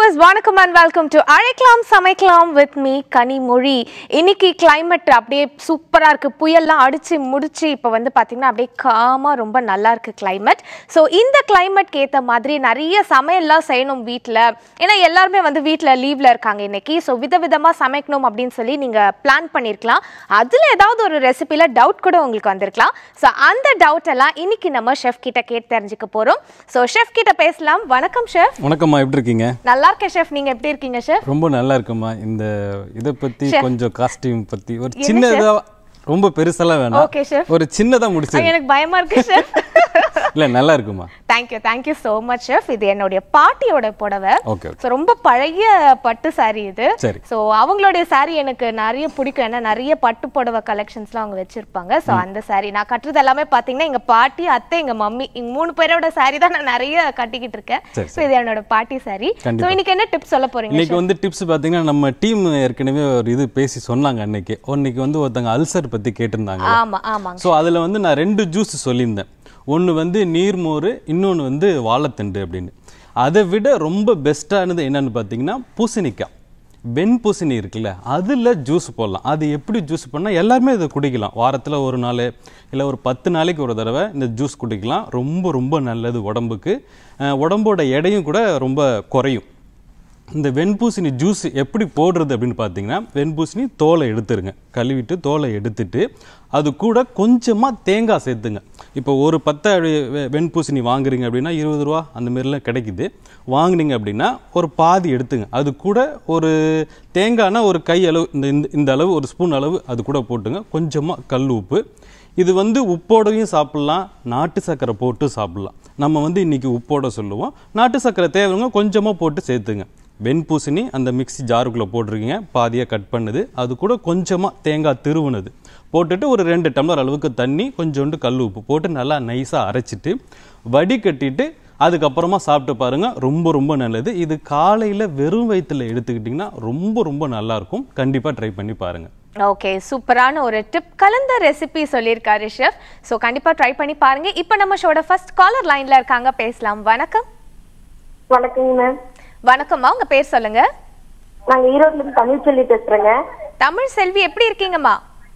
Viewers வணக்கம் and welcome to அழைக்கலாம் சமைக்கலாம் வித் மீ கனிமொழி இன்னைக்கு climate அப்படியே சூப்பரா இருக்கு புயல்லாம் அடிச்சு முடிச்சு இப்போ வந்து பாத்தீங்கன்னா அப்படியே காமா ரொம்ப நல்லா இருக்கு climate ஸோ இந்த கிளைமேட்க்கு ஏத்த மாதிரி நிறைய சமையல்லாம் செய்யணும் வீட்ல ஏன்னா எல்லாருமே வந்து வீட்ல லீவ்ல இருக்காங்க இன்னைக்கு ஸோ விதவிதமா சமைக்கணும் அப்படின்னு சொல்லி நீங்க பிளான் பண்ணிருக்கலாம் அதுல ஏதாவது ஒரு ரெசிபில டவுட் கூட உங்களுக்கு வந்திருக்கலாம் ஸோ அந்த டவுட் எல்லாம் இன்னைக்கு நம்ம ஷெஃப் கிட்ட கேட்டு தெரிஞ்சுக்க போறோம் ஸோ ஷெஃப் கிட்ட பேசலாம் வணக்கம் ஷெஃப் வணக்கம்மா எப்படி இருக்கீங்க நல்லா இருக்கேன் ஷெஃப் நீங்க எப்படி இருக்கீங்க ஷெஃப் ரொம்ப நல்லா இருக்கும்மா இந்த இதை பத்தி Chef. கொஞ்சம் காஸ்டியூம் பத்தி ஒரு சின்னதா ரொம்ப பெருசெல்லாம் வேணாம் Okay, chef. ஒரு சின்னதா முடிச்சு எனக்கு பயமா இருக்கு ஷெஃப் இல்ல நல்லா இருக்குமா thank you thank you so much chef இது என்னுடைய பாட்டியோட புடவை ஓகே ஸோ ரொம்ப பழைய பட்டு saree இது சரி. ஸோ அவங்களுடைய saree எனக்கு நிறைய பிடிக்கும் ஏன்னா நிறைய பட்டு புடவை கலெக்ஷன்ஸ்லாம் அவங்க வச்சிருப்பாங்க ஸோ அந்த saree நான் கட்டுறது எல்லாமே பார்த்தீங்கன்னா எங்க பாட்டி அத்தை எங்க மம்மி இங்க மூணு பேரோட saree தான் நான் நிறைய கட்டிக்கிட்டு இருக்கேன் சரி, ஸோ இது என்னோட பாட்டி saree ஸோ கண்டிப்பா. இன்னைக்கு என்ன டிப்ஸ் சொல்ல போறீங்க இன்னைக்கு வந்து டிப்ஸ் பாத்தீங்கன்னா நம்ம டீம் ஏற்கனவே ஒரு இது பேசி சொன்னாங்க அன்னைக்கு இன்னைக்கு வந்து ஒருத்தங்க அல்சர் பத்தி கேட்டிருந்தாங்க ஆமா ஆமாங்க ஸோ அதில் வந்து நான் ரெண்டு ஜூஸ் சொல்லியிருந்தேன் ஒன்று வந்து நீர்மோர் இன்னொன்று வந்து வாழைத்தண்டு அப்படின்னு அதை விட ரொம்ப பெஸ்ட்டானது என்னன்னு பார்த்தீங்கன்னா பூசணிக்காய் வெண்பூசணி இருக்குல்ல அதில் ஜூஸ் போடலாம் அது எப்படி ஜூஸ் பண்ணால் எல்லாருமே இதை குடிக்கலாம் வாரத்தில் ஒரு நாள் இல்லை ஒரு பத்து நாளைக்கு ஒரு தடவை இந்த ஜூஸ் குடிக்கலாம் ரொம்ப ரொம்ப நல்லது உடம்புக்கு அஹ் உடம்போட எடையும் கூட ரொம்ப குறையும் இந்த வெண்பூசணி ஜூஸ் எப்படி போடுறது அப்படின்னு பார்த்தீங்கன்னா வெண்பூசணி தோலை எடுத்துருங்க கழுவிட்டு தோலை எடுத்துட்டு அது கூட கொஞ்சமாக தேங்காய் சேர்த்துங்க இப்போ ஒரு பத்தை வெ- வெண்பூசணி வாங்குறீங்க அப்படின்னா இருபது ரூபா அந்த மாதிரிலாம் கிடைக்குது வாங்குனீங்க அப்படின்னா ஒரு பாதி எடுத்துங்க அது கூட ஒரு தேங்காய்னா ஒரு கை அளவு இந்த இந்த- இந்த அளவு ஒரு ஸ்பூன் அளவு அது கூட போட்டுங்க கொஞ்சமாக கல் உப்பு இது வந்து உப்போடையும் சாப்பிடலாம் நாட்டு சர்க்கரை போட்டு சாப்பிடலாம் நம்ம வந்து இன்னைக்கு உப்போட சொல்லுவோம் நாட்டு சர்க்கரை தேவைங்க கொஞ்சமாக போட்டு சேர்த்துங்க வெண்பூசணி அந்த மிக்ஸி ஜாருக்குள்ளே போட்டிருக்கீங்க பாதியாக கட் பண்ணுது அது கூட கொஞ்சமாக தேங்காய் திருவுனது போட்டுட்டு ஒரு ரெண்டு டம்ளர் அளவுக்கு தண்ணி கொஞ்சோண்டு கல் உப்பு போட்டு நல்லா நைஸாக அரைச்சிட்டு வடிகட்டிட்டு அதுக்கப்புறமா சாப்பிட்டு பாருங்க ரொம்ப ரொம்ப நல்லது இது காலையில் வெறும் வயிற்றுல எடுத்துக்கிட்டிங்கன்னா ரொம்ப ரொம்ப நல்லா இருக்கும் கண்டிப்பாக ட்ரை பண்ணி பாருங்க ஓகே சூப்பரான ஒரு டிப் கலந்த ரெசிபி சொல்லியிருக்காரு ஷெஃப் ஸோ கண்டிப்பா ட்ரை பண்ணி பாருங்க இப்போ நம்ம ஷோட ஃபர்ஸ்ட் காலர் லைன்ல இருக்காங்க பேசலாம் வணக்கம் வணக்கங்க மேம் வணக்கம்மா உங்க பேர் சொல்லுங்க நாங்க ஈரோட்ல இருந்து தமிழ் சொல்லி பேசுறேங்க தமிழ் செல்வி எப்படி இருக்கீங்கம்மா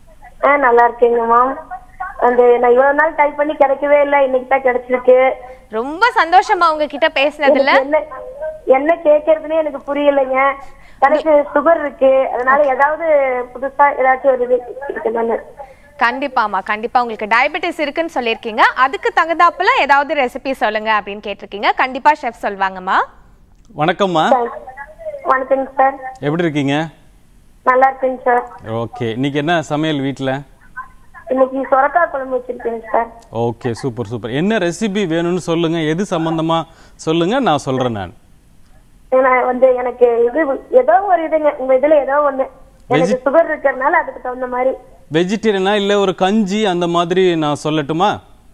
ஆ நல்லா இருக்கேங்க மேம் அந்த நான் இவ்வளவு நாள் டைப் பண்ணி கிடைக்கவே இல்லை இன்னைக்கு தான் கிடைச்சிருக்கு ரொம்ப சந்தோஷமா உங்ககிட்ட பேசினதுல எனக்கு என்ன என்ன கேக்குறதுன்னு எனக்கு புரியலைங்க எனக்கு சுகர் இருக்கு அதனால ஏதாவது புதுசா ஏதாச்சும் ஒரு இது இருக்குதானு கண்டிப்பாம்மா கண்டிப்பா உங்களுக்கு டயபெட்டிஸ் இருக்குன்னு சொல்லியிருக்கீங்க அதுக்கு தகுந்தாப்புல ஏதாவது ரெசிபி சொல்லுங்க அப்படின்னு கேட்டிருக்கீங்க கண்டிப்பா ஷெஃப் சொல்வாங்கம்மா வணக்கம்மா வணக்கங்க சார் எப்படி இருக்கீங்க நல்லா இருக்குங்க சார் ஓகே இன்னைக்கு என்ன சமையல் வீட்டில் இன்னைக்கு சொரக்காய் குழம்பு வச்சிருக்கேங்க சார் ஓகே சூப்பர் சூப்பர் என்ன ரெசிபி வேணும்னு சொல்லுங்க எது சம்பந்தமா சொல்லுங்க நான் சொல்றேன் நான் ஏன்னா வந்து எனக்கு இது ஏதோ ஒரு இதுங்க உங்க இதுல ஏதோ ஒண்ணு எனக்கு சுகர் இருக்கிறதுனால அதுக்கு தகுந்த மாதிரி வெஜிடேரியனா இல்லை ஒரு கஞ்சி அந்த மாதிரி நான் சொல்லட்டுமா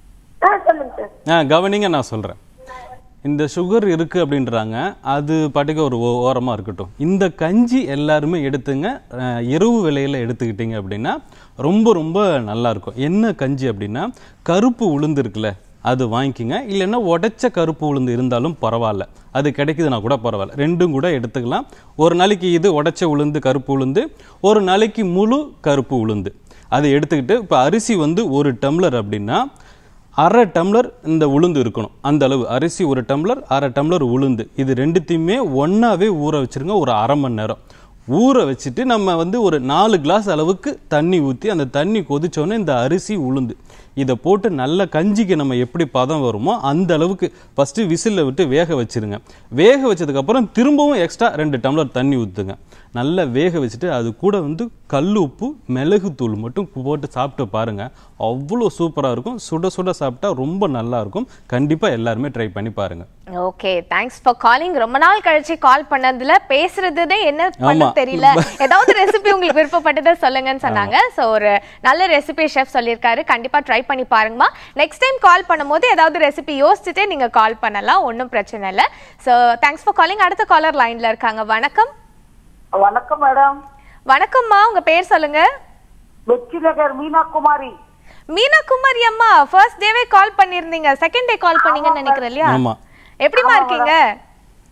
ஆ சொல்லுங்க சார் ஆ கவனிங்க நான் சொல்கிறேன் இந்த சுகர் இருக்குது அப்படின்றாங்க அது பாட்டுக்கு ஒரு ஓ- ஓரமா இருக்கட்டும் இந்த கஞ்சி எல்லாருமே எடுத்துங்க அஹ், இரவு வேளையில் எடுத்துக்கிட்டீங்க அப்படின்னா ரொம்ப ரொம்ப நல்லா இருக்கும் என்ன கஞ்சி அப்படின்னா கருப்பு உளுந்து இருக்குல்ல அது வாங்கிக்கோங்க இல்லைன்னா உடைச்ச கருப்பு உளுந்து இருந்தாலும் பரவாயில்ல அது கிடைக்குதுன்னா கூட பரவாயில்ல ரெண்டும் கூட எடுத்துக்கலாம் ஒரு நாளைக்கு இது உடைச்ச உளுந்து கருப்பு உளுந்து ஒரு நாளைக்கு முழு கருப்பு உளுந்து அதை எடுத்துக்கிட்டு இப்போ அரிசி வந்து ஒரு டம்ளர் அப்படின்னா அரை டம்ளர் இந்த உளுந்து இருக்கணும் அந்த அளவு அரிசி ஒரு டம்ளர் அரை டம்ளர் உளுந்து இது ரெண்டுத்தையுமே ஒன்றாவே ஊற வச்சிருங்க ஒரு அரை மணி நேரம் ஊற வச்சுட்டு நம்ம வந்து ஒரு நாலு கிளாஸ் அளவுக்கு தண்ணி ஊற்றி அந்த தண்ணி கொதிச்சோன்னே இந்த அரிசி உளுந்து இதை போட்டு நல்ல கஞ்சிக்கு நம்ம எப்படி பதம் வருமோ அந்த அளவுக்கு ஃபஸ்ட்டு விசிலில் விட்டு வேக வச்சிருங்க வேக வச்சதுக்கப்புறம் திரும்பவும் எக்ஸ்ட்ரா ரெண்டு டம்ளர் தண்ணி ஊற்றுங்க நல்லா வேக வச்சுட்டு அது கூட வந்து கல் உப்பு மிளகுத்தூள் மட்டும் போட்டு சாப்பிட்டு பாருங்க அவ்வளோ சூப்பராக இருக்கும் சுட சுட சாப்பிட்டா ரொம்ப நல்லா இருக்கும் கண்டிப்பாக எல்லாருமே ட்ரை பண்ணி பாருங்க ஓகே தேங்க்ஸ் ஃபார் காலிங் ரொம்ப நாள் கழிச்சு கால் பண்ணதுல பேசுறதுனே என்ன பண்ண ஆமா. தெரியல ஏதாவது ரெசிபி உங்களுக்கு விருப்பப்பட்டதை சொல்லுங்கன்னு சொன்னாங்க சோ ஒரு நல்ல ரெசிபி ஷெஃப் சொல்லியிருக்காரு கண்டிப்பா ட்ரை பண்ணி பாருங்கம்மா நெக்ஸ்ட் டைம் கால் பண்ணும்போது ஏதாவது ரெசிபி யோசிச்சுட்டே நீங்க கால் பண்ணலாம் ஒன்றும் பிரச்சனை இல்லை ஸோ தேங்க்ஸ் ஃபார் காலிங் அடுத்த காலர் லைன்ல இருக்காங்க வணக்கம் வணக்கம் மேடம் வணக்கம்மா உங்க பேர் சொல்லுங்க வெற்றி நகர் மீனா குமாரி மீனா குமாரி அம்மா ஃபர்ஸ்ட் டேவே கால் பண்ணிருந்தீங்க செகண்ட் டே கால் பண்ணீங்கன்னு நினைக்கிறேன் இல்லையா ஆமா. எப்படிமா இருக்கீங்க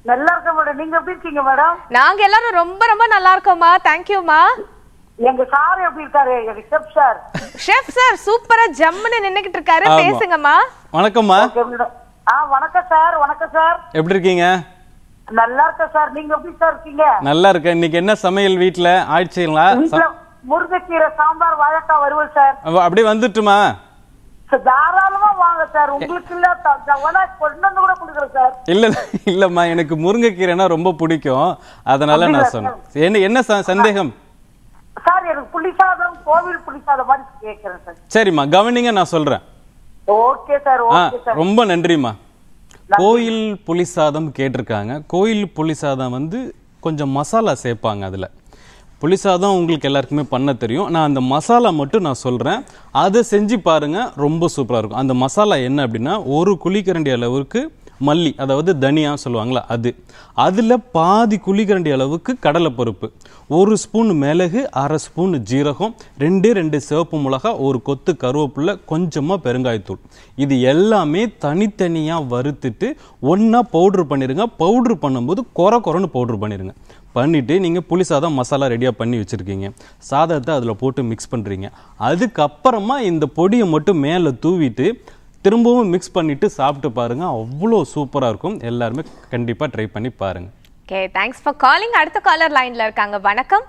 நல்லா இருக்கேன் மேடம் நீங்க எப்படி இருக்கீங்க மேடம் நாங்க எல்லாரும் ரொம்ப ரொம்ப நல்லா இருக்கோம்மா தேங்க்யூமா எங்க சார் எப்படி இருக்காரு எங்க ரிஷப் சார் ஷெஃப் சார் சூப்பரா ஜம்முன்னு நின்னுகிட்டு இருக்காரு ஆமா. பேசுங்கம்மா வணக்கம்மா ஓகே மேடம் ஆ வணக்கம் சார் வணக்கம் சார் எப்படி இருக்கீங்க நல்லா இருக்கேன் சார் நீங்க எப்படி சார் இருக்கீங்க நல்லா இருக்கேன் இன்னைக்கு என்ன சமையல் வீட்ல ஆயிடுச்சுங்களா வீட்டுல முருங்கைக்கீரை சாம்பார் வாழைக்காய் வறுவல் சார் அப்படியே வந்துட்டுமா சார், தாராளமா வாங்க சார் உங்களுக்கு இல்ல த- த- வேணா கொண்டு வந்து கூட கொடுக்குறேன் சார் இல்ல இல்லம்மா எனக்கு முருங்கைக்கீரைனா ரொம்ப பிடிக்கும் அதனால நான் சொன்னேன் என்ன என்ன ச- சந்தேகம் சார் எனக்கு புளிசாதம் கோவில் புளிசாதம் மாதிரி கேட்கிறேன் சார் சரிம்மா கவனிங்க நான் சொல்றேன் ஓகே சார் ஆ ஓகே சார் ரொம்ப நன்றிம்மா கோயில் புளிசாதம் கேட்டிருக்காங்க கோயில் புளிசாதம் வந்து கொஞ்சம் மசாலா சேர்ப்பாங்க அதில் புளிசாதம் உங்களுக்கு எல்லாருக்குமே பண்ண தெரியும் நான் அந்த மசாலா மட்டும் நான் சொல்கிறேன் அதை செஞ்சு பாருங்க ரொம்ப சூப்பராக இருக்கும் அந்த மசாலா என்ன அப்படின்னா ஒரு குழிக்கரண்டி அளவுக்கு மல்லி அதாவது தனியா சொல்லுவாங்களா அது அதில் பாதி குழிக்கரண்டி அளவுக்கு கடலைப்பருப்பு ஒரு ஸ்பூன் மிளகு அரை ஸ்பூன் ஜீரகம் ரெண்டே ரெண்டு சிவப்பு மிளகா ஒரு கொத்து கருவேப்பிலை கொஞ்சமாக பெருங்காயத்தூள் இது எல்லாமே தனித்தனியாக வறுத்துட்டு ஒன்றா பவுட்ரு பண்ணிடுங்க பவுட்ரு பண்ணும்போது கொர கொரன்னு பவுட்ரு பண்ணிடுங்க பண்ணிவிட்டு நீங்கள் புளி சாதம் மசாலா ரெடியாக பண்ணி வச்சுருக்கீங்க சாதத்தை அதில் போட்டு மிக்ஸ் பண்ணுறீங்க அதுக்கப்புறமா இந்த பொடியை மட்டும் மேலே தூவிட்டு திரும்பவும் மிக்ஸ் பண்ணிவிட்டு சாப்பிட்டு பாருங்கள் அவ்வளோ சூப்பராக இருக்கும் எல்லாருமே கண்டிப்பாக ட்ரை பண்ணி பாருங்கள் ஓகே தேங்க்ஸ் ஃபார் காலிங் அடுத்த காலர் லைன்ல இருக்காங்க வணக்கம்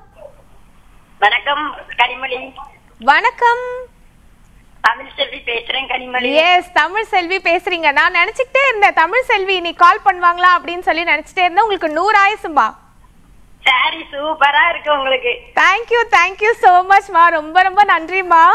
வணக்கம் கனிமொழி வணக்கம் தமிழ் செல்வி பேசுறேன் கனிமொழி எஸ் தமிழ் செல்வி பேசுறீங்க நான் நினைச்சுக்கிட்டே இருந்தேன் தமிழ் செல்வி நீ கால் பண்ணுவாங்களா அப்படின்னு சொல்லி நினைச்சிட்டே இருந்தேன் உங்களுக்கு நூறு ஆயுசுமா சாரி சூப்பரா இருக்கு உங்களுக்கு தேங்க்யூ தேங்க்யூ so மச்மா ரொம்ப ரொம்ப நன்றிமா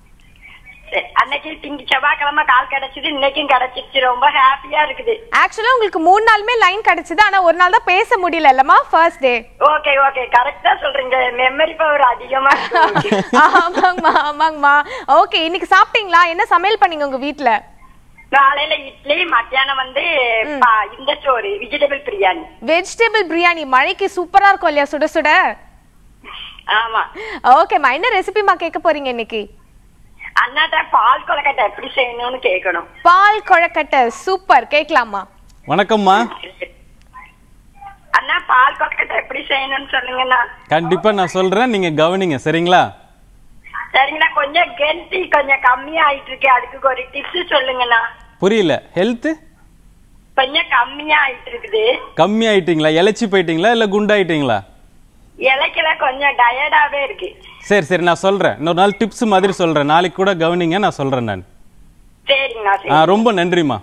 சரி, அன்னைக்கு திங்க செவ்வாய்க்கிழமை கால் கிடைச்சது இன்னைக்கும் கிடைச்சிருச்சு ரொம்ப ஹாப்பியா இருக்குது ஆக்சுவலா உங்களுக்கு மூணு நாளுமே லைன் கிடைச்சது ஆனா ஒரு நாள் தான் பேச முடியல இல்லம்மா ஃபர்ஸ்ட் டே ஓகே ஓகே கரெக்டா சொல்றீங்க மெமரி பவர் அதிகமா இருக்கு உங்களுக்கு. ஆமாங்கம்மா ஆமாங்கம்மா ஓகே இன்னைக்கு சாப்பிட்டீங்களா என்ன சமையல் பண்ணீங்க உங்க வீட்ல காலையில இட்லி மத்தியானம் வந்து பா- இந்த சோறு வெஜிடபிள் பிரியாணி வெஜிடபிள் பிரியாணி மழைக்கு சூப்பரா இருக்கும் இல்லையா சுட சுட ஆமா ஓகேம்மா என்ன ரெசிபிமா கேட்க போறீங்க இன்னைக்கு அண்ணாட்ட பால் கொலக்கட்டை எப்படி செய்யணும்னு கேட்கணும் பால் கொழக்கட்டை சூப்பர் கேட்கலாமா வணக்கம்மா அண்ணா பால் கொலக்கட்டை எப்படி செய்யணும்னு சொல்லுங்கண்ணா கண்டிப்பாக நான் சொல்கிறேன் நீங்கள் கவனிங்க சரிங்களா சரிங்கண்ணா கொஞ்சம் கெல்த்தி கொஞ்சம் கம்மியா ஆயிட்டு இருக்கு அதுக்கு ஒரு டிப்ஸ் சொல்லுங்கண்ணா புரியல ஹெல்த்து கொஞ்சம் கம்மியா ஆயிட்டு இருக்குது கம்மி ஆயிட்டீங்களா இழைச்சி போயிட்டீங்களா இல்லை குண்டாயிட்டீங்களா இலைக்கல கொஞ்சம் டயர்டாவே இருக்கு சரி சரி நான் சொல்கிறேன் இன்னொரு நாள் டிப்ஸ் மாதிரி சொல்கிறேன் நாளைக்கு கூட கவனிங்க நான் சொல்கிறேன் நான் சரிங்கண்ணா ஆ சரி ரொம்ப நன்றிம்மா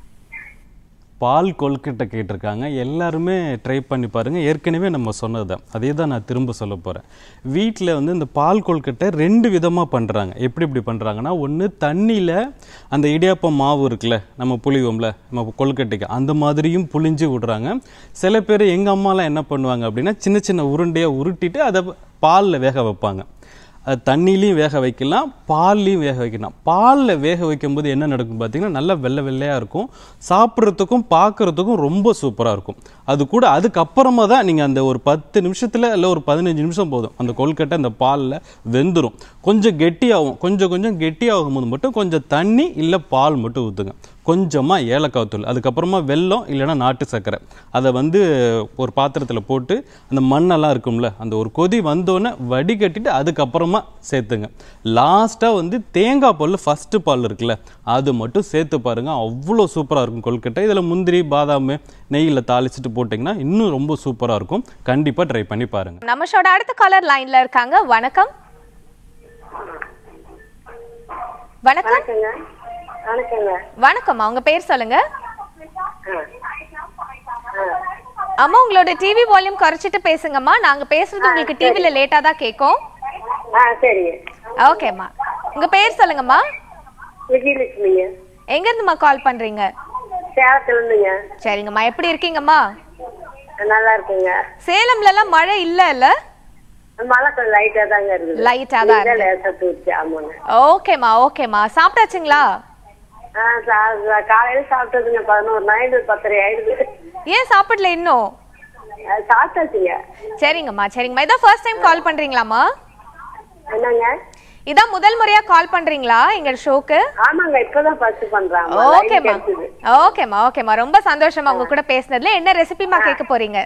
பால் கொல்கட்டை கேட்டிருக்காங்க எல்லாருமே ட்ரை பண்ணி பாருங்க ஏற்கனவே நம்ம சொன்னது தான் அதே தான் நான் திரும்ப சொல்ல போகிறேன் வீட்டில் வந்து இந்த பால் கொல்கட்டை ரெண்டு விதமாக பண்ணுறாங்க எப்படி இப்படி பண்ணுறாங்கன்னா ஒன்று தண்ணியில் அந்த இடியாப்பம் மாவு இருக்குல்ல நம்ம புளிவோம்ல நம்ம கொல்கட்டைக்கு அந்த மாதிரியும் புளிஞ்சு விடுறாங்க சில பேர் எங்கள் அம்மாலாம் என்ன பண்ணுவாங்க அப்படின்னா சின்ன சின்ன உருண்டையாக உருட்டிட்டு அதை பாலில் வேக வைப்பாங்க அது தண்ணிலையும் வேக வைக்கலாம் பால்லையும் வேக வைக்கலாம் பாலில் வேக வைக்கும்போது என்ன நடக்கும் பார்த்தீங்கன்னா நல்லா வெள்ளை வெள்ளையாக இருக்கும் சாப்பிட்றதுக்கும் பார்க்குறதுக்கும் ரொம்ப சூப்பராக இருக்கும் அது கூட அதுக்கப்புறமா தான் நீங்கள் அந்த ஒரு பத்து நிமிஷத்தில் இல்லை ஒரு பதினஞ்சு நிமிஷம் போதும் அந்த கொல்கட்டை அந்த பாலில் வெந்துடும் கொஞ்சம் கெட்டியாகும் கொஞ்சம் கொஞ்சம் கெட்டியாகும் போது மட்டும் கொஞ்சம் தண்ணி இல்லை பால் மட்டும் ஊற்றுங்க கொஞ்சமாக ஏலக்காய் தூள் அதுக்கப்புறமா வெல்லம் இல்லைன்னா நாட்டு சர்க்கரை அதை வந்து ஒரு பாத்திரத்தில் போட்டு அந்த மண்ணெல்லாம் இருக்கும்ல அந்த ஒரு கொதி வந்தோடனே வடிகட்டிட்டு அதுக்கப்புறமா சேர்த்துங்க லாஸ்ட்டாக வந்து தேங்காய் பால் ஃபஸ்ட்டு பால் இருக்குல்ல அது மட்டும் சேர்த்து பாருங்க அவ்வளோ சூப்பராக இருக்கும் கொல்கட்டை இதில் முந்திரி பாதாம் நெய்யில் தாளிச்சிட்டு போட்டிங்கன்னா இன்னும் ரொம்ப சூப்பராக இருக்கும் கண்டிப்பாக ட்ரை பண்ணி பாருங்க நம்ம ஷோட அடுத்த காலர் லைன்ல இருக்காங்க வணக்கம் வணக்கம் வணக்கங்க வணக்கங்க வணக்கம்மா உங்க பேர் சொல்லுங்க அம்மா உங்களோட டிவி வால்யூம் குறைச்சிட்டு பேசுங்கம்மா நாங்க பேசுறது உங்களுக்கு டிவில லேட்டா தான் கேட்கும் ஆ சரிங்க ஓகேம்மா உங்க பேர் சொல்லுங்கம்மா விஜயலட்சுமிங்க எங்க இருந்துமா கால் பண்றீங்க சேலத்துல இருந்துங்க சரிங்கம்மா எப்படி இருக்கீங்கம்மா நல்லா இருக்குங்க சேலம்ல எல்லாம் மழை இல்ல இல்ல மழை கொஞ்சம் லைட்டா தாங்க இருக்குது லைட்டா தான் இங்க இருக்கு லேசா தூச்சு ஆமாங்க ஓகேம்மா ஓகேம்மா சாப்பிட்டாச்சுங்களா ஆ சா- காலையில சாப்பிட்டதுங்க பதினோரு நாயுடு பத்தரை ஆயிடுது ஏன் சாப்பிடல இன்னும் அது சாப்பிட்டாச்சுங்க சரிங்கம்மா சரிங்கம்மா இதான் ஃபர்ஸ்ட் டைம் கால் பண்றீங்களாம்மா என்னங்க இதான் முதல் முறையா கால் பண்றீங்களா எங்க ஷோக்கு ஆமாங்க இப்பதான் ஃபர்ஸ்ட் பண்றாங்க ஓகேம்மா ஓகேம்மா ஓகேம்மா ரொம்ப சந்தோஷமா உங்க கூட பேசுனதுல என்ன ரெசிபிமா கேட்க போறீங்க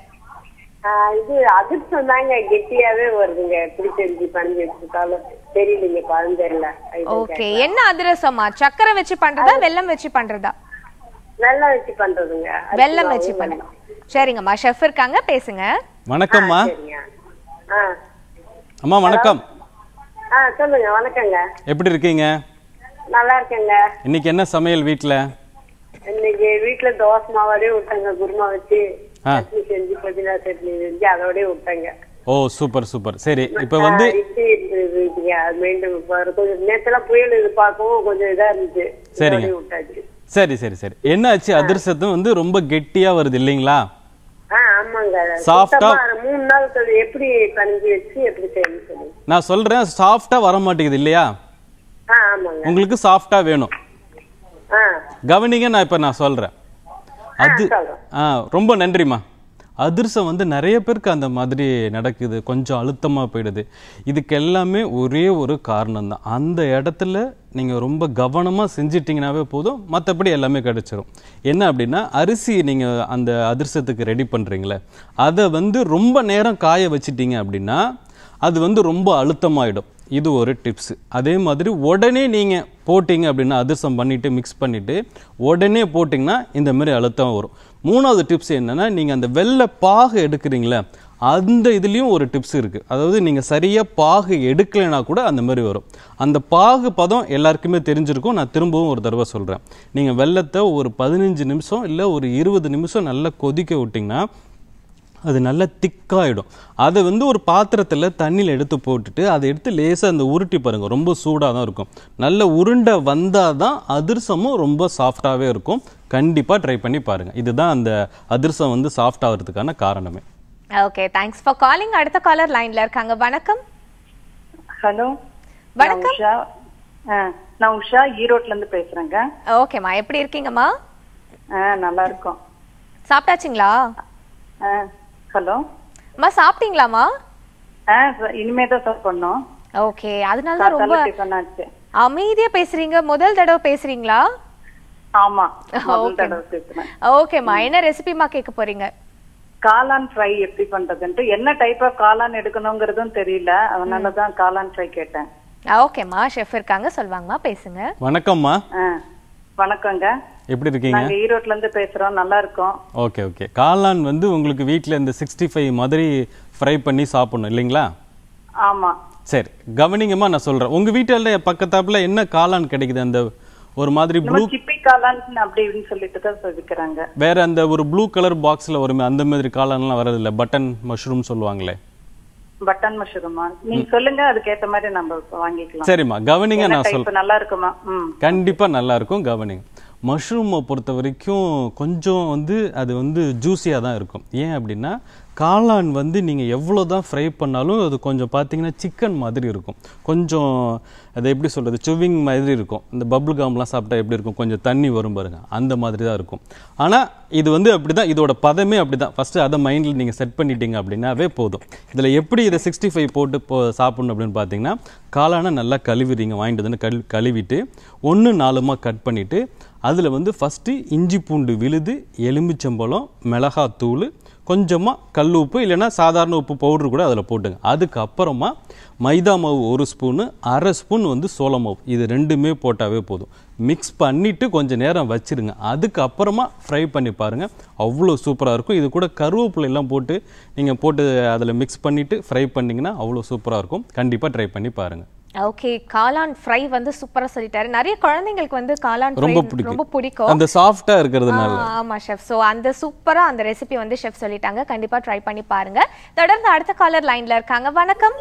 இது அதிர்ஷ்டம் தாங்க கெட்டியாவே வருதுங்க எப்படி செஞ்சு பண்ணி வச்சிருக்காலும் தெரியலீங்க குழந்தைல ஓகே என்ன அதிரசமா சக்கரை வச்சு பண்றதா வெல்லம் வச்சு பண்றதா நல்லா வச்சு பண்றதுங்க வெல்லம் வச்சு பண்ணுங்க சரிங்கம்மா ஷெஃப் இருக்காங்க பேசுங்க வணக்கம்மா சரிங்க ஆ அம்மா வணக்கம் ஆ சொல்லுங்க வணக்கங்க எப்படி இருக்கீங்க நல்லா இருக்கேங்க இன்னைக்கு என்ன சமையல் வீட்டில் இன்னைக்கு வீட்டுல தோசை மாவோடய விட்டாங்க குருமா வச்சு ஆ. சட்னி செஞ்சு புதினா சட்னி செஞ்சு அதோடய விட்டாங்க ஓ சூப்பர் சூப்பர் சரி இப்போ வந்து ஆ, இட்லி இருந்துச்சுங்க அது மீண்டும் இப்ப ஒரு கொஞ்சம் நேத்தெல்லாம் புயல் இது பார்க்கவும் கொஞ்சம் இதா இருந்துச்சு சரிங்க. இதோடய விட்டாச்சு சரி சரி சரி என்ன ஆச்சு அதிர்ஷ்டத்தும் வந்து ரொம்ப கெட்டியா வருது இல்லைங்களா ஆ ஆமாங்க Soft ஆ- சுத்தமா மூணு நாள் கழி எப்படி பணிஞ்சு வச்சு எப்படி செய்யணும் சொல்லுங்க நான் சொல்றேன் சாஃப்டா வர மாட்டேங்குது இல்லையா ஆ ஆமாங்க உங்களுக்கு சாஃப்டா வேணும் ஆ கவனிங்க நான் இப்ப நான் சொல்றேன் அது சொல்றேன். ஆ ரொம்ப நன்றிம்மா அதிர்ஷ்டம் வந்து நிறைய பேருக்கு அந்த மாதிரி நடக்குது கொஞ்சம் அழுத்தமா போயிடுது இதுக்கு எல்லாமே ஒரே ஒரு காரணம் தான் அந்த இடத்துல நீங்க ரொம்ப கவனமா செஞ்சிட்டீங்கன்னாவே போதும் மற்றபடி எல்லாமே கிடைச்சிரும் என்ன அப்படின்னா அரிசி நீங்க அந்த அதிர்ஷ்டத்துக்கு ரெடி பண்றீங்களே அதை வந்து ரொம்ப நேரம் காய வச்சிட்டீங்க அப்படின்னா அது வந்து ரொம்ப அழுத்தமாயிடும் இது ஒரு டிப்ஸ் அதே மாதிரி உடனே நீங்கள் போட்டிங்க அப்படின்னா அதிர்சம் பண்ணிவிட்டு மிக்ஸ் பண்ணிவிட்டு உடனே போட்டிங்கன்னா இந்த மாதிரி அழுத்தம் வரும் மூணாவது டிப்ஸ் என்னென்னா நீங்கள் அந்த வெள்ளை பாகு எடுக்கிறீங்களே அந்த இதுலேயும் ஒரு டிப்ஸ் இருக்குது அதாவது நீங்கள் சரியாக பாகு எடுக்கலைனா கூட அந்த மாதிரி வரும் அந்த பாகு பதம் எல்லாருக்குமே தெரிஞ்சிருக்கும் நான் திரும்பவும் ஒரு தடவை சொல்கிறேன் நீங்கள் வெள்ளத்தை ஒரு பதினஞ்சு நிமிஷம் இல்லை ஒரு இருபது நிமிஷம் நல்லா கொதிக்க விட்டிங்கன்னா அது நல்லா திக்காயிடும் அதை வந்து ஒரு பாத்திரத்தில் தண்ணியில் எடுத்து போட்டுட்டு அதை எடுத்து லேசாக அந்த உருட்டி பாருங்க ரொம்ப சூடாக தான் இருக்கும் நல்ல உருண்டை வந்தால் தான் அதிர்சமும் ரொம்ப சாஃப்டாகவே இருக்கும் கண்டிப்பாக ட்ரை பண்ணி பாருங்க இதுதான் அந்த அதிர்சம் வந்து சாஃப்ட் ஆகிறதுக்கான காரணமே ஓகே தேங்க்ஸ் ஃபார் காலிங் அடுத்த காலர் லைன்ல இருக்காங்க வணக்கம் ஹலோ வணக்கம். உஷா ஆ, நான் உஷா ஈரோட்ல இருந்து பேசுறேங்க ஓகேம்மா எப்படி இருக்கீங்கம்மா ஆ, நல்லா இருக்கோம் சாப்பிட்டாச்சுங்களா ஆ, ஹலோ அம்மா சாப்பிட்டீங்களாம்மா ஆ ச- இனிமே தான் சார் பண்ணோம் ஓகே அதனால தான் ரொம்ப காத்தால டிஃபன் ஆச்சு அமைதியா பேசுறீங்க முதல் தடவை பேசுறீங்களா ஆமா முதல் Okay. தடவை பேசுறேன் ஓகேம்மா என்ன ரெசிபிமா கேட்க போறீங்க காளான் ஃப்ரை எப்படி பண்றதுன்ட்டு என்ன டைப் ஆஃப் காளான் எடுக்கணுங்கிறதும் தெரியல அதனால தான் காளான் ஃப்ரை கேட்டேன் ஓகேம்மா ஷெஃப் இருக்காங்க சொல்வாங்கம்மா பேசுங்க வணக்கம்மா ஆ, வணக்கங்க எப்படி இருக்கீங்க நாங்க ஈரோட்ல இருந்து பேசுறோம் நல்லா இருக்கோம் ஓகே ஓகே காளான் வந்து உங்களுக்கு வீட்டில் இந்த சிக்ஸ்டி ஃபைவ் மாதிரி ஃப்ரை பண்ணி சாப்பிடணும் இல்லைங்களா ஆமா சரி கவனிங்கம்மா நான் சொல்கிறேன் உங்கள் வீட்டில் பக்கத்தாப்புல என்ன காளான் கிடைக்குது அந்த ஒரு மாதிரி ப்ளூ நம்ம சிப்பி காளான் அப்படி இப்படின்னு சொல்லிட்டு தான் விற்கிறாங்க வேற அந்த ஒரு ப்ளூ கலர் பாக்ஸ்ல வருமே அந்த மாதிரி காளான்லாம் வரதில்ல பட்டன் மஷ்ரூம் சொல்லுவாங்களே பட்டன் மஷ்ரூமா நீங்க சொல்லுங்க அதுக்கேத்த மாதிரி நம்ம வாங்கிக்கலாம் சரிம்மா கவனிங்க என்ன நான் type சொல்றேன் நல்லா இருக்குமா ம் கண்டிப்பா நல்லா இருக்கும் கவனிங்க மஷ்ரூமை பொறுத்த வரைக்கும் கொஞ்சம் வந்து அது வந்து ஜூஸியாக தான் இருக்கும் ஏன் அப்படின்னா காளான் வந்து நீங்கள் எவ்வளோ தான் ஃப்ரை பண்ணாலும் அது கொஞ்சம் பார்த்தீங்கன்னா சிக்கன் மாதிரி இருக்கும் கொஞ்சம் அது எப்படி சொல்கிறது சுவிங் மாதிரி இருக்கும் இந்த பபுள் காம்லாம் சாப்பிட்டா எப்படி இருக்கும் கொஞ்சம் தண்ணி வரும் பாருங்க அந்த மாதிரி தான் இருக்கும் ஆனால் இது வந்து அப்படி தான் இதோட பதமே அப்படி தான் ஃபஸ்ட்டு அதை மைண்டில் நீங்கள் செட் பண்ணிட்டீங்க அப்படின்னாவே போதும் இதில் எப்படி இதை சிக்ஸ்டி ஃபைவ் போட்டு போ சாப்பிடணும் அப்படின்னு பார்த்தீங்கன்னா காளானை நல்லா கழுவிடுங்க வாங்கிட்டு வந்து கழு கழுவிட்டு ஒன்று நாலுமா கட் பண்ணிவிட்டு அதில் வந்து ஃபஸ்ட்டு இஞ்சி பூண்டு விழுது எலுமிச்சம்பழம் மிளகாத்தூள் கொஞ்சமாக கல் உப்பு இல்லைன்னா சாதாரண உப்பு பவுடர் கூட அதில் போட்டுங்க அதுக்கப்புறமா மைதா மாவு ஒரு ஸ்பூனு அரை ஸ்பூன் வந்து சோள மாவு இது ரெண்டுமே போட்டாவே போதும் மிக்ஸ் பண்ணிவிட்டு கொஞ்சம் நேரம் வச்சிருங்க அதுக்கப்புறமா ஃப்ரை பண்ணி பாருங்கள் அவ்வளோ சூப்பராக இருக்கும் இது கூட கருவேப்பிலை எல்லாம் போட்டு நீங்கள் போட்டு அதில் மிக்ஸ் பண்ணிவிட்டு ஃப்ரை பண்ணிங்கன்னா அவ்வளோ சூப்பராக இருக்கும் கண்டிப்பாக ட்ரை பண்ணி பாருங்கள் ஓகே காளான் ஃப்ரை வந்து சூப்பரா சொல்லிட்டாரு நிறைய குழந்தைங்களுக்கு வந்து காளான் fry ரொம்ப ரொம்ப பிடிக்கும் பிடிக்கும் அந்த சாஃப்டாக இருக்கிறதுனால ஆ, ஆமா ஷெஃப் சோ அந்த சூப்பரா அந்த ரெசிபி வந்து ஷெஃப் சொல்லிட்டாங்க கண்டிப்பா ட்ரை பண்ணி பாருங்க தொடர்ந்து அடுத்த காலர் லைன்ல இருக்காங்க வணக்கம்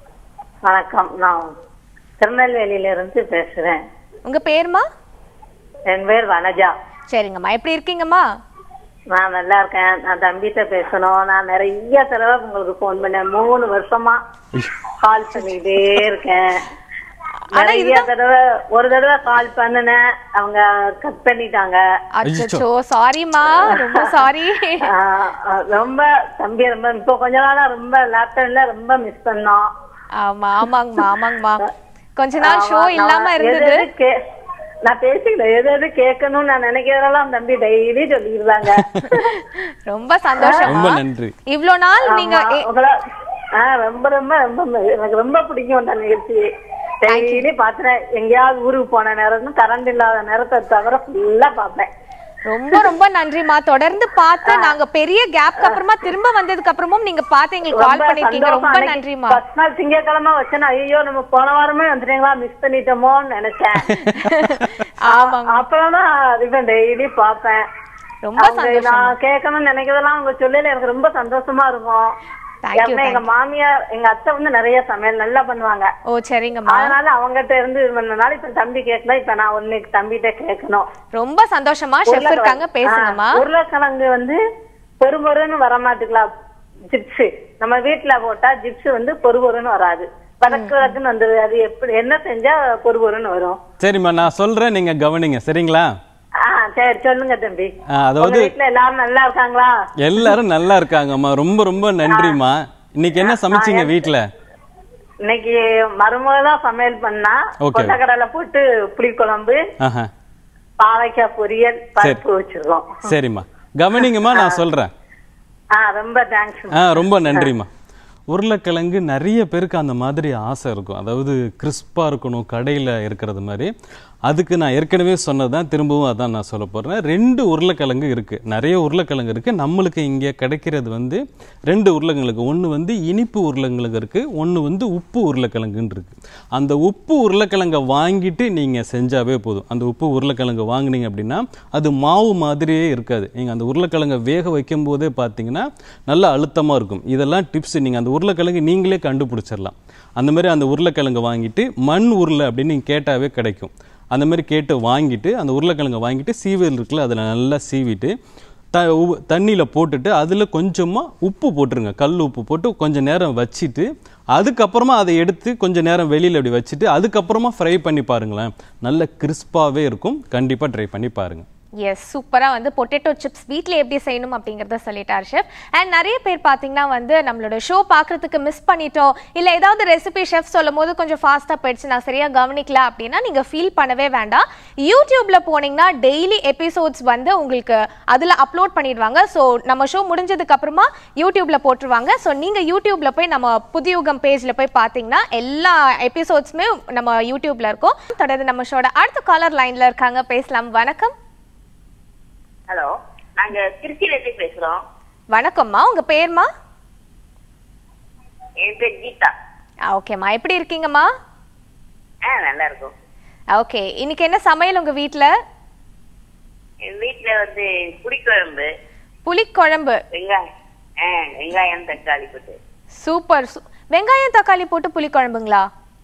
வணக்கம் நான் திருநெல்வேலியில இருந்து பேசுறேன் உங்க பேருமா என் பேர் வனஜா சரிங்கம்மா எப்படி இருக்கீங்கம்மா நான் நல்லா இருக்கேன் நான் தம்பிட்ட பேசணும் நான் நிறைய தடவை உங்களுக்கு ஃபோன் பண்ணேன் மூணு வருஷமா கால் பண்ணிட்டே இருக்கேன் நிறைய தடவை ஒரு தடவை கால் பண்ணினேன் அவங்க கட் பண்ணிட்டாங்க அச்சோ சாரிம்மா ரொம்ப சாரி ஆஹ் ஆஹ் ரொம்ப தம்பி ரொம்ப இப்போ கொஞ்ச நாளா ரொம்ப லேப்டாப்ல ரொம்ப மிஸ் பண்ணோம் ஆமா ஆமாங்கம்மா ஆமாங்கம்மா கொஞ்ச நாள் ஷோ ஆமா, இல்லாம நான் இருந்தது எது எது கே- நான் பேசிக்கல எது எது கேட்கணும்னு நான் நினைக்கிறதெல்லாம் தம்பி டெய்லி சொல்லிடுறாங்க ரொம்ப சந்தோஷம் ரொம்ப நன்றி இவ்ளோ நாள் நீங்க ஆமா, எ- உங்கள ஆ, ரொம்ப ரொம்ப ரொம்ப எனக்கு ரொம்ப பிடிக்கும் அந்த நிகழ்ச்சி டெய்லி பாத்துறேன் எங்கேயாவது ஊருக்கு போன நேரம் கரண்ட் இல்லாத நேரத்தை தவிர ஃபுல்லா பாப்பேன் ரொம்ப ரொம்ப நன்றிமா தொடர்ந்து பார்த்து நாங்க பெரிய கேப்க்கு அப்புறமா திரும்ப வந்ததுக்கு அப்புறமும் நீங்க பார்த்து எங்களுக்கு கால் பண்ணிருக்கீங்க ரொம்ப நன்றிமா ஃபர்ஸ்ட் நாள் திங்கக்கிழமை வச்சேன்னா ஐயோ நம்ம போன வாரமே வந்துட்டீங்களா மிஸ் பண்ணிட்டோமோன்னு நினைச்சேன் ஆமாங்க அப்புறம் தான் இவன் டெய்லி பாப்பேன் ரொம்ப அவங்க சந்தோஷம் நான் கேட்கணும்னு நினைக்கிறதெல்லாம் அவங்க சொல்லல எனக்கு ரொம்ப சந்தோஷமா இருக்கும் Thank you, ஏன்னா எங்க மாமியார் எங்க அத்தை வந்து நிறைய சமையல் நல்லா பண்ணுவாங்க ஓ சரிங்கம்மா அதனால அவங்ககிட்ட இருந்து இது பண்ணனால இப்ப தம்பி கேட்கல இப்ப நான் ஒன்னு தம்பிகிட்ட கேட்கணும் ரொம்ப சந்தோஷமா ஷெஃப் இருக்காங்க பேசுங்கம்மா ஆ, உருளைக்கிழங்கு வந்து பொறுமொறுன்னு வர மாட்டுங்களா ஜிப்ஸ் நம்ம வீட்டுல போட்டா ஜிப்ஸ் வந்து பொறுபொருன்னு வராது வடக்கு வடக்குன்னு வந்தது அது எப்படி என்ன செஞ்சா பொறுபொருன்னு வரும் சரிம்மா நான் சொல்றேன் நீங்க கவனிங்க சரிங்களா ஆ சரி சொல்லுங்க தம்பி ஆ, அதாவது உங்க வீட்டுல எல்லாரும் நல்லா இருக்காங்களா எல்லாரும் நல்லா இருக்காங்கம்மா ரொம்ப ரொம்ப நன்றிம்மா இன்னைக்கு என்ன சமைச்சீங்க வீட்ல இன்னைக்கு மருமக தான் சமையல் பண்ணா Okay. கொண்டக்கடலை போட்டு புளிக்குழம்பு ஆஹா பாவைக்காய் பொரியல் பருப்பு வச்சிருக்கோம் சரிம்மா கவனிங்கம்மா நான் சொல்றேன் ஆ ரொம்ப தேங்க்ஸ் ஆ ரொம்ப நன்றிம்மா உருளைக்கிழங்கு நிறைய பேருக்கு அந்த மாதிரி ஆசை இருக்கும் அதாவது கிறிஸ்பாக இருக்கணும் கடையில் இருக்கிறது மாதிரி அதுக்கு நான் ஏற்கனவே சொன்னதான் திரும்பவும் அதான் நான் சொல்ல போகிறேன் ரெண்டு உருளைக்கிழங்கு இருக்குது நிறைய உருளைக்கிழங்கு இருக்குது நம்மளுக்கு இங்கே கிடைக்கிறது வந்து ரெண்டு உருளைக்கிழங்கு ஒன்று வந்து இனிப்பு உருளைக்கிழங்கு இருக்குது ஒன்று வந்து உப்பு உருளைக்கிழங்குன்னு இருக்குது அந்த உப்பு உருளைக்கிழங்கை வாங்கிட்டு நீங்கள் செஞ்சாவே போதும் அந்த உப்பு உருளைக்கிழங்கு வாங்குனீங்க அப்படின்னா அது மாவு மாதிரியே இருக்காது நீங்கள் அந்த உருளைக்கிழங்கை வேக வைக்கும் போதே பார்த்தீங்கன்னா நல்லா அழுத்தமாக இருக்கும் இதெல்லாம் டிப்ஸ் நீங்கள் அந்த உருளைக்கிழங்கு நீங்களே கண்டுபிடிச்சிடலாம் அந்த மாதிரி அந்த உருளைக்கிழங்கை வாங்கிட்டு மண் உருளை அப்படின்னு நீங்கள் கேட்டாவே கிடைக்கும் அந்த மாதிரி கேட்டு வாங்கிட்டு அந்த உருளைக்கிழங்கை வாங்கிட்டு சீவல் இருக்குல்ல அதில் நல்லா சீவிட்டு த தண்ணியில் போட்டுட்டு அதில் கொஞ்சமாக உப்பு போட்டுருங்க கல் உப்பு போட்டு கொஞ்சம் நேரம் வச்சுட்டு அதுக்கப்புறமா அதை எடுத்து கொஞ்சம் நேரம் வெளியில் அப்படி வச்சுட்டு அதுக்கப்புறமா ஃப்ரை பண்ணி பாருங்களேன் நல்ல கிறிஸ்பாகவே இருக்கும் கண்டிப்பாக ட்ரை பண்ணி பாருங்கள் எஸ் சூப்பரா வந்து பொட்டேட்டோ சிப்ஸ் வீட்ல எப்படி செய்யணும் அப்படிங்கறத சொல்லிட்டார் ஷெஃப் அண்ட் நிறைய பேர் பாத்தீங்கன்னா வந்து நம்மளோட ஷோ பார்க்கறதுக்கு மிஸ் பண்ணிட்டோம் இல்ல ஏதாவது ரெசிபி ஷெஃப் சொல்லும் போது கொஞ்சம் ஃபாஸ்டா போயிடுச்சு நான் சரியா கவனிக்கல அப்படின்னா நீங்க ஃபீல் பண்ணவே வேண்டாம் யூடியூப்ல போனீங்கன்னா டெய்லி எபிசோட்ஸ் வந்து உங்களுக்கு அதுல அப்லோட் பண்ணிடுவாங்க ஸோ நம்ம ஷோ முடிஞ்சதுக்கு அப்புறமா யூடியூப்ல போட்டுருவாங்க ஸோ நீங்க யூடியூப்ல போய் நம்ம புதியுகம் பேஜ்ல போய் பாத்தீங்கன்னா எல்லா எபிசோட்ஸுமே நம்ம யூடியூப்ல இருக்கும் தொடர்ந்து நம்ம ஷோட அடுத்த காலர் லைன்ல இருக்காங்க பேசலாம் வணக்கம் ஹலோ நாங்க திருச்சியில இருந்து பேசுறோம் வணக்கம்மா உங்க பேர்மா என் பேர் கீதா ஓகேம்மா எப்படி இருக்கீங்கம்மா ஆ நல்லா இருக்கும் ஓகே இன்னைக்கு என்ன சமையல் உங்க வீட்ல என் வீட்டுல வந்து புளிக்குழம்பு புளிக்குழம்பு வெங்காயம் ஆ வெங்காயம் தக்காளி போட்டு சூப்பர் சூ- வெங்காயம் தக்காளி போட்டு புளிக்குழம்புங்களா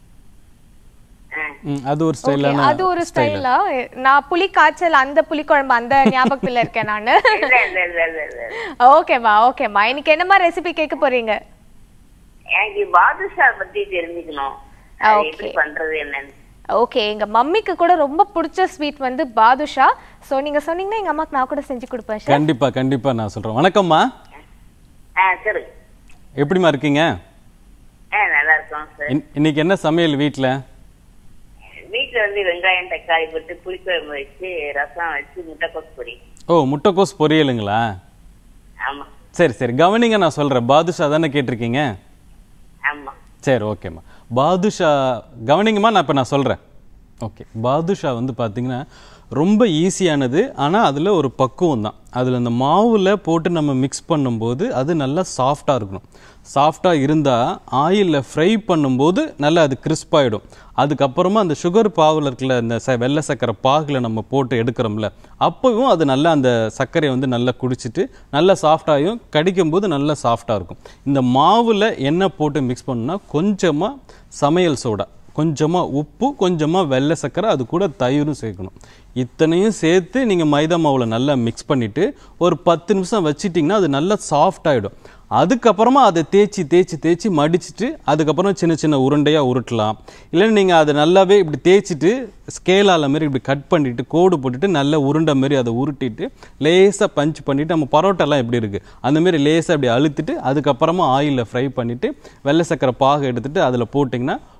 ஆ ம், அது ஒரு Okay, ஸ்டைலான அது ஒரு ஸ்டைலா நான் புளி காய்ச்சல் அந்த புளிக்குழம்பு அந்த ஞாபகத்துல இருக்கேன் நானு இல்ல இல்ல இல்ல இல்ல இல்ல ஓகேம்மா ஓகேம்மா இன்னைக்கு என்னமா ரெசிபி கேட்க போறீங்க எனக்கு பாதுஷா பத்தி தெரிஞ்சுக்கணும் அது Okay. எப்படி பண்றது என்னன்னு ஓகே எங்க மம்மிக்கு கூட ரொம்ப பிடிச்ச ஸ்வீட் வந்து பாதுஷா சோ நீங்க சொன்னீங்கன்னா எங்க அம்மாக்கு நான் கூட செஞ்சு கொடுப்பேன் chef. கண்டிப்பா கண்டிப்பா நான் சொல்றேன் வணக்கம்மா ஆ சரி எப்படிம்மா இருக்கீங்க ஆ நல்லா இருக்கும் சார் இன்- இன்னைக்கு என்ன சமையல் வீட்ல வீட்டுல வந்து வெங்காயம் தக்காளி போட்டு புளிக்குழம்பு வச்சு ரசம் வச்சு முட்டைக்கோஸ் பொரி ஓ முட்டைக்கோஸ் பொரியலுங்களா ஆமா சரி சரி கவனிங்க நான் சொல்றேன் பாதுஷா தானே கேட்டிருக்கீங்க ஆமா சரி ஓகேம்மா பாதுஷா கவனிங்கம்மா நான் இப்போ நான் சொல்கிறேன் ஓகே பாதுஷா வந்து பார்த்தீங்கன்னா ரொம்ப ஈஸியானது ஆனால் அதில் ஒரு பக்குவம் தான் அதில் அந்த மாவில் போட்டு நம்ம மிக்ஸ் பண்ணும்போது அது நல்லா சாஃப்டாக இருக்கணும் சாஃப்டாக இருந்தால் ஆயிலில் ஃப்ரை பண்ணும்போது நல்லா அது கிறிஸ்பாயிடும் அதுக்கப்புறமா அந்த சுகர் பாவில் இருக்கல இந்த ச வெள்ளை சர்க்கரை பாகில் நம்ம போட்டு எடுக்கிறோம்ல அப்பவும் அது நல்லா அந்த சர்க்கரையை வந்து நல்லா குடிச்சிட்டு நல்லா சாஃப்டாகும் கடிக்கும்போது நல்லா சாஃப்டாக இருக்கும் இந்த மாவில் எண்ணெய் போட்டு மிக்ஸ் பண்ணோம்னா கொஞ்சமாக சமையல் சோடா கொஞ்சமாக உப்பு கொஞ்சமாக வெள்ளை சர்க்கரை அது கூட தயிரும் சேர்க்கணும் இத்தனையும் சேர்த்து நீங்கள் மைதா மாவில் நல்லா மிக்ஸ் பண்ணிவிட்டு ஒரு பத்து நிமிஷம் வச்சிட்டிங்கன்னா அது நல்லா சாஃப்ட் ஆகிடும் அதுக்கப்புறமா அதை தேய்ச்சி தேய்ச்சி தேய்ச்சி மடிச்சிட்டு அதுக்கப்புறம் சின்ன சின்ன உருண்டையாக உருட்டலாம் இல்லைன்னா நீங்கள் அதை நல்லாவே இப்படி தேய்ச்சிட்டு ஸ்கேலால மாதிரி இப்படி கட் பண்ணிட்டு கோடு போட்டுட்டு நல்ல உருண்டை மாதிரி அதை உருட்டிட்டு லேசாக பஞ்ச் பண்ணிட்டு நம்ம பரோட்டாலாம் எப்படி இருக்குது அந்த மாதிரி லேசாக அப்படி அழுத்திட்டு அதுக்கப்புறமா ஆயிலில் ஃப்ரை பண்ணிவிட்டு வெள்ளை சக்கரை பாகு எடுத்துட்டு அதில் போட்டிங்கன்னா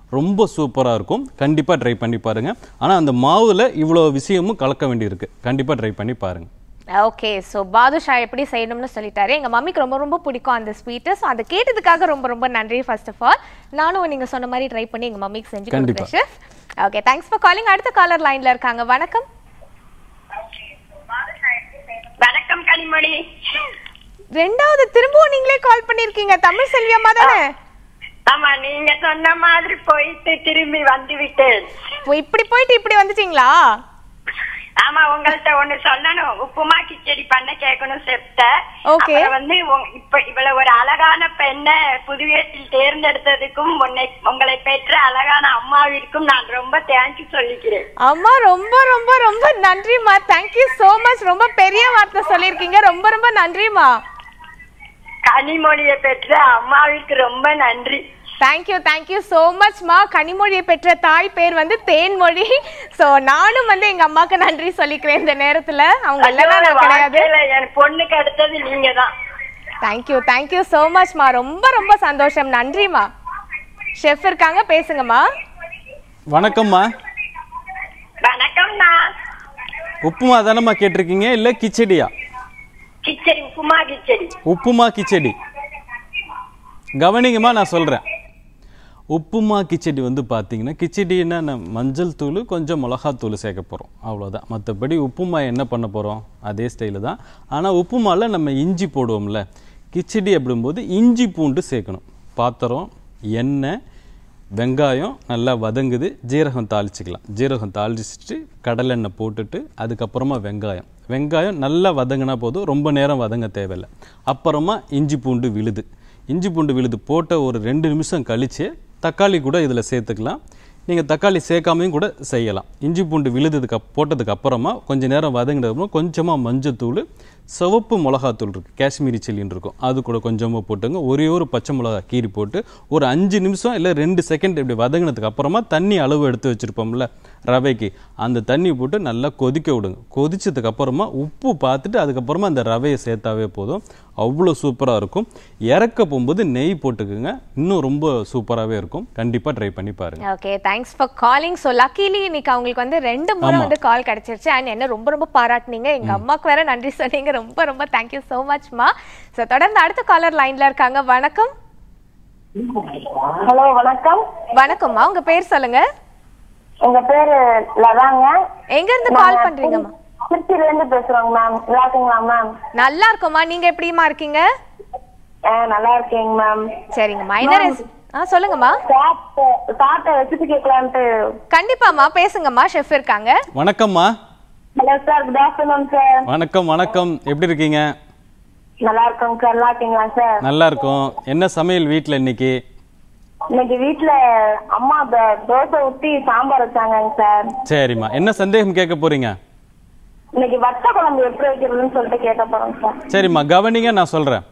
ரொம்ப சூப்பராக இருக்கும் கண்டிப்பாக ட்ரை பண்ணி பாருங்கள் ஆனால் அந்த மாவில் இவ்வளோ விஷயமும் கலக்க வேண்டியிருக்கு கண்டிப்பாக ட்ரை பண்ணி பாருங்கள் ஓகே ஸோ பாதுஷா எப்படி செய்யணும்னு சொல்லிட்டாரு எங்க மம்மிக்கு ரொம்ப ரொம்ப பிடிக்கும் அந்த ஸ்வீட்டு ஸோ அதை கேட்டதுக்காக ரொம்ப ரொம்ப நன்றி ஃபர்ஸ்ட் ஆஃப் ஆல் நானும் நீங்க சொன்ன மாதிரி ட்ரை பண்ணி எங்க மம்மிக்கு செஞ்சு கண்டிப்பா. கொடுக்குறேன் chef okay thanks for calling அடுத்த காலர் லைன்ல இருக்காங்க வணக்கம் வணக்கம் கனிமொழி ரெண்டாவது திரும்பவும் நீங்களே கால் பண்ணிருக்கீங்க தமிழ் செல்வி அம்மா தானே ஆமா நீங்க சொன்ன மாதிரி போயிட்டு திரும்பி வந்து விட்டேன் இப்போ இப்படி போயிட்டு இப்படி வந்துட்டீங்களா ஆமா உங்கள்ட்ட ஒண்ணு சொல்லணும் உப்புமா கிச்சடி பண்ண கேட்கணும் செப்ட Okay. அப்புறம் வந்து உங்க- இப்ப இவ்வளவு ஒரு அழகான பெண்ணை புதுவேட்டில் தேர்ந்தெடுத்ததுக்கும் உன்னை உங்களை பெற்ற அழகான அம்மாவிற்கும் நான் ரொம்ப தேங்க்யூ சொல்லிக்கிறேன் அம்மா ரொம்ப ரொம்ப ரொம்ப நன்றிம்மா தேங்க்யூ so மச் ரொம்ப பெரிய வார்த்தை சொல்லியிருக்கீங்க ரொம்ப ரொம்ப நன்றிம்மா கனிமொழியை பெற்ற அம்மாவிற்கு ரொம்ப நன்றி தேங்க்யூ தேங்க்யூ so மச்மா கனிமொழியை பெற்ற தாய் பேர் வந்து தேன்மொழி ஸோ நானும் வந்து எங்க அம்மாக்கு நன்றி சொல்லிக்கிறேன் இந்த நேரத்துல அவங்க இல்லைன்னா நான் கிடையாது வாழ்க்கையில என் பொண்ணுக்கு அடுத்தது நீங்க தான் தேங்க்யூ தேங்க்யூ so மச்மா ரொம்ப ரொம்ப சந்தோஷம் நன்றிம்மா ஷெஃப் இருக்காங்க பேசுங்கம்மா வணக்கம்மா வணக்கம் நான் உப்புமா தானம்மா கேட்டிருக்கீங்க இல்லை கிச்சடியா கிச்சடி உப்புமா கிச்சடி உப்புமா கிச்சடி கவனிங்கம்மா நான் சொல்கிறேன் உப்புமா கிச்சடி வந்து பார்த்தீங்கன்னா கிச்சடின்னா நம்ம மஞ்சள் தூள் கொஞ்சம் மிளகாத்தூள் சேர்க்க போகிறோம் அவ்வளோதான் மற்றபடி உப்புமா என்ன பண்ண போகிறோம் அதே ஸ்டைலு தான் ஆனால் உப்புமாவில் நம்ம இஞ்சி போடுவோம்ல கிச்சடி அப்படிங்கும்போது இஞ்சி பூண்டு சேர்க்கணும் பாத்திரம் எண்ணெய் வெங்காயம் நல்லா வதங்குது ஜீரகம் தாளிச்சிக்கலாம் ஜீரகம் தாளிச்சிட்டு கடலெண்ணெய் போட்டுட்டு அதுக்கப்புறமா வெங்காயம் வெங்காயம் நல்லா வதங்கினா போதும் ரொம்ப நேரம் வதங்க தேவையில்லை அப்புறமா இஞ்சி பூண்டு விழுது இஞ்சி பூண்டு விழுது போட்ட ஒரு ரெண்டு நிமிஷம் கழித்து தக்காளி கூட இதில் சேர்த்துக்கலாம் நீங்கள் தக்காளி சேர்க்காமையும் கூட செய்யலாம் இஞ்சி பூண்டு விழுதுக்கு அப் போட்டதுக்கு அப்புறமா கொஞ்சம் நேரம் வதங்கினதுக்கப்புறம் கொஞ்சமாக மஞ்சத்தூள் சிவப்பு மிளகாத்தூள் இருக்குது காஷ்மீரி சில்லின்னு இருக்கும் அது கூட கொஞ்சமாக போட்டுங்க ஒரே ஒரு பச்சை மிளகா கீறி போட்டு ஒரு அஞ்சு நிமிஷம் இல்லை ரெண்டு செகண்ட் இப்படி வதங்கினதுக்கு அப்புறமா தண்ணி அளவு எடுத்து வச்சுருப்போம்ல ரவைக்கு அந்த தண்ணி போட்டு நல்லா கொதிக்க விடுங்க கொதிச்சதுக்கு அப்புறமா உப்பு பார்த்துட்டு அதுக்கப்புறமா அந்த ரவையை சேர்த்தாவே போதும் அவ்வளோ சூப்பராக இருக்கும் இறக்க போகும்போது நெய் போட்டுக்குங்க இன்னும் ரொம்ப சூப்பராகவே இருக்கும் கண்டிப்பாக ட்ரை பண்ணி பாருங்க okay thanks for calling so luckily இன்னைக்கு அவங்களுக்கு வந்து ரெண்டு முறை ஆமா. வந்து கால் கிடைச்சிருச்சு அண்ட் என்ன ரொம்ப ரொம்ப பாராட்டுனீங்க எங்க அம்மாக்கு வேற நன்றி சொன்னீங்க ரொம்ப ரொம்ப தேங்க்யூ ஸோ மச்மா ஸோ தொடர்ந்து அடுத்த காலர் லைன்ல இருக்காங்க வணக்கம் ஹலோ வணக்கம் வணக்கம்மா உங்க பேர் சொல்லுங்க உங்க பேரு லதாங்க எங்க இருந்து கால் பண்றீங்கம்மா திருச்சியில இருந்து பேசுறோங்க மேம் நல்லா இருக்கீங்களா மேம் நல்லா இருக்கோம்மா நீங்க எப்படிமா இருக்கீங்க நல்லா இருக்கேங்க மேம் சரிங்கம்மா என்ன ரெஸ்- ஆ சொல்லுங்கம்மா சாப்பிட்ட ரெசிபி கேட்கலான்ட்டு கண்டிப்பாம்மா பேசுங்கம்மா ஷெஃப் இருக்காங்க வணக்கம்மா hello sir good afternoon sir வணக்கம் வணக்கம் எப்படி இருக்கீங்க நல்லா இருக்கோங்க சார் நல்லா இருக்கீங்களா சார் நல்லா இருக்கும் என்ன சமையல் வீட்டில் இன்னைக்கு இன்னைக்கு வீட்ல அம்மா த- தோசை ஊத்தி சாம்பார் வச்சாங்கங்க சார் சரிம்மா என்ன சந்தேகம் கேட்க போறீங்க இன்னைக்கு வத்த குழம்பு எப்படி வைக்கிறதுன்னு சொல்லிட்டு கேட்க போறோம் சார் சரிம்மா கவனிங்க நான் சொல்கிறேன்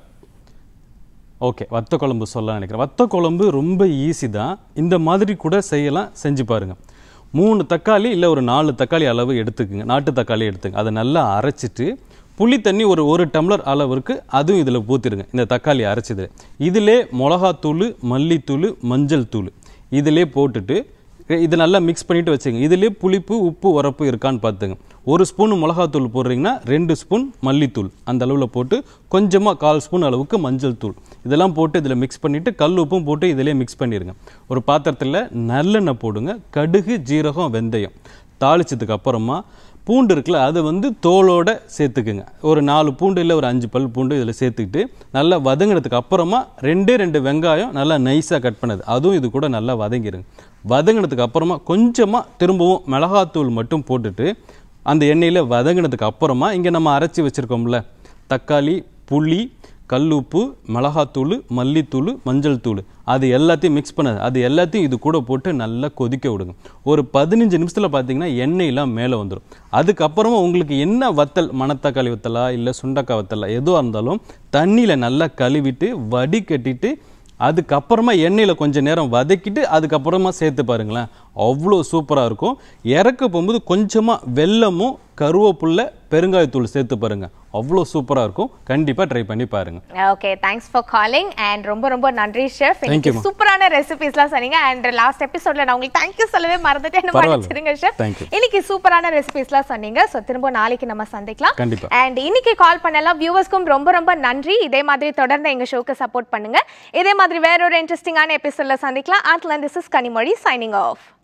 ஓகே வத்த குழம்பு சொல்ல நினைக்கிறேன் வத்த குழம்பு ரொம்ப ஈஸி தான் இந்த மாதிரி கூட செய்யலாம் செஞ்சு பாருங்க மூணு தக்காளி இல்லை ஒரு நாலு தக்காளி அளவு எடுத்துக்குங்க நாட்டு தக்காளி எடுத்துங்க அதை நல்லா அரைச்சிட்டு புளி தண்ணி ஒரு ஒரு டம்ளர் அளவிற்கு அதுவும் இதில் ஊற்றிடுங்க இந்த தக்காளி அரைச்சது இதிலே மிளகாத்தூள் மல்லித்தூள் மஞ்சள் தூள் இதிலே போட்டுட்டு இது நல்லா மிக்ஸ் பண்ணிட்டு வச்சுங்க இதுலேயே புளிப்பு உப்பு உரப்பு இருக்கான்னு பார்த்துங்க ஒரு ஸ்பூன் மிளகாத்தூள் போடுறீங்கன்னா ரெண்டு ஸ்பூன் மல்லித்தூள் அந்த அளவில் போட்டு கொஞ்சமாக கால் ஸ்பூன் அளவுக்கு மஞ்சள் தூள் இதெல்லாம் போட்டு இதில் மிக்ஸ் பண்ணிவிட்டு கல் உப்பும் போட்டு இதிலே மிக்ஸ் பண்ணிடுங்க ஒரு பாத்திரத்தில் நல்லெண்ணெய் போடுங்க கடுகு ஜீரகம் வெந்தயம் தாளிச்சதுக்கு அப்புறமா பூண்டு இருக்குல்ல அதை வந்து தோலோட சேர்த்துக்குங்க ஒரு நாலு பூண்டு இல்லை ஒரு அஞ்சு பல் பூண்டு இதில் சேர்த்துக்கிட்டு நல்லா வதங்கினதுக்கு அப்புறமா ரெண்டே ரெண்டு வெங்காயம் நல்லா நைஸாக கட் பண்ணது அதுவும் இது கூட நல்லா வதங்கிடுங்க வதங்கினதுக்கு அப்புறமா கொஞ்சமாக திரும்பவும் மிளகாத்தூள் மட்டும் போட்டுட்டு அந்த எண்ணெயில் வதங்கினதுக்கு அப்புறமா இங்கே நம்ம அரைச்சி வச்சுருக்கோம்ல தக்காளி புளி கல்லுப்பு மிளகாத்தூள் மல்லித்தூள் மஞ்சள் தூள் அது எல்லாத்தையும் மிக்ஸ் பண்ணது அது எல்லாத்தையும் இது கூட போட்டு நல்லா கொதிக்க விடுங்க ஒரு பதினஞ்சு நிமிஷத்தில் பார்த்தீங்கன்னா எண்ணெயெல்லாம் மேலே வந்துடும் அதுக்கப்புறமா உங்களுக்கு என்ன வத்தல் மணத்தக்காளி வத்தலா இல்லை சுண்டக்காய் வத்தலா எதுவாக இருந்தாலும் தண்ணியில் நல்லா கழுவிட்டு வடிகட்டிட்டு அதுக்கப்புறமா எண்ணெயில் கொஞ்சம் நேரம் வதக்கிட்டு அதுக்கப்புறமா சேர்த்து பாருங்களேன் அவ்வளோ சூப்பராக இருக்கும் இறக்க போகும்போது கொஞ்சமாக வெல்லமும் கருவேப்புல்ல பெருங்காயத்தூள் சேர்த்து பாருங்க அவ்வளோ சூப்பராக இருக்கும் கண்டிப்பாக ட்ரை பண்ணி பாருங்கள் okay thanks for calling and ரொம்ப ரொம்ப நன்றி ஷெஃப் Thank இன்னைக்கு you, ma'am. சூப்பரான ரெசிபிஸ்லாம் சொன்னீங்க அண்ட் லாஸ்ட் எபிசோட்ல நான் உங்களுக்கு தேங்க்யூ சொல்லவே மறந்துட்டேன் என்ன பரவாயில்ல. மன்னிச்சிடுங்க ஷெஃப் Thank you. இன்னைக்கு சூப்பரான ரெசிபிஸ்லாம் சொன்னீங்க ஸோ திரும்ப நாளைக்கு நம்ம சந்திக்கலாம் கண்டிப்பா. அண்ட் இன்னைக்கு கால் பண்ணலாம் வியூவர்ஸ்க்கும் ரொம்ப ரொம்ப நன்றி இதே மாதிரி தொடர்ந்து எங்க ஷோக்கு சப்போர்ட் பண்ணுங்க இதே மாதிரி வேற ஒரு இன்ட்ரெஸ்டிங்கான எபிசோட்ல சந்திக்கலாம் ஆட்ல this is Kanimozhi signing of